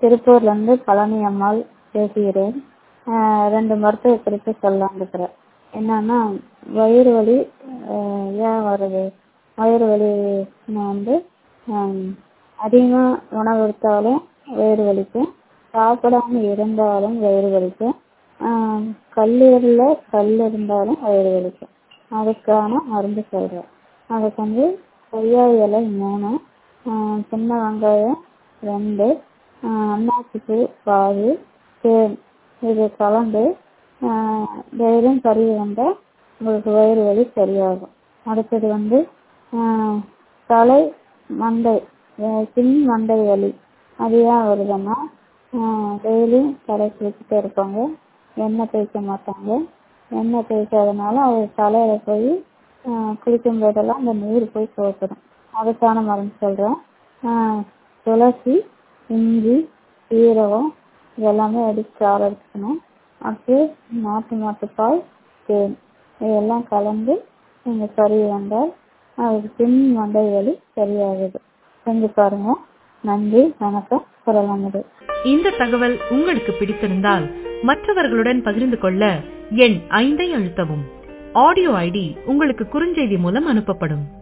திருப்பூர்லேருந்து பழனி அம்மாள் பேசுகிறேன் ரெண்டு மருத்துவ குறிப்பு சொல்லலாம்னு இருக்கிறேன் என்னன்னா வயிறு வலி ஏன் வருது வயிறு வலி வந்து அதிகமாக உணவு எடுத்தாலும் வயிறு வலிக்கும் சாப்பிடாம இருந்தாலும் வயிறு வலிக்கும் கல்லீரலில் கல் இருந்தாலும் வயிறு வலிக்கும் அதுக்கான மருந்து சொல்கிறேன் அதுக்கு வந்து கொய்யா இலை மூணு சின்ன வெங்காயம் ரெண்டு அன்னாசிப்பூ பாதி தேன் இது கலந்து டெய்லியும் பருகி வந்தால் உங்களுக்கு வயிறு வலி சரியாகும் அடுத்தது வந்து தலை மண்டை பின் மண்டை வலி அது ஏன் வருதுன்னா டெய்லியும் தலை குளிச்சுட்டே இருப்பாங்க எண்ணெய் தேய்க்க மாட்டாங்க எண்ணெய் தேய்க்காதனால அது தலையில் போய் குளிக்கும் போதெல்லாம் அந்த நீர் போய் கோர்த்துடும் அதுக்கான மருந்து சொல்கிறேன் துளசி இஞ்சி சீரகம் இதெல்லாமே அடித்து சாறு எடுத்துக்கணும் அடுத்து நாட்டு மாட்டுப்பால் தேன் இதெல்லாம் கலந்து நீங்கள் சரி வந்தால் அதுக்கு பின் மண்டை வலி சரியாகுது செஞ்சு பாருங்க நன்றி வணக்கம் குரலமுது இந்த தகவல் உங்களுக்கு பிடித்திருந்தால் மற்றவர்களுடன் பகிர்ந்து கொள்ள எண் ஐந்தை அழுத்தவும் ஆடியோ ஐடி உங்களுக்கு குறுஞ்செய்தி மூலம் அனுப்பப்படும்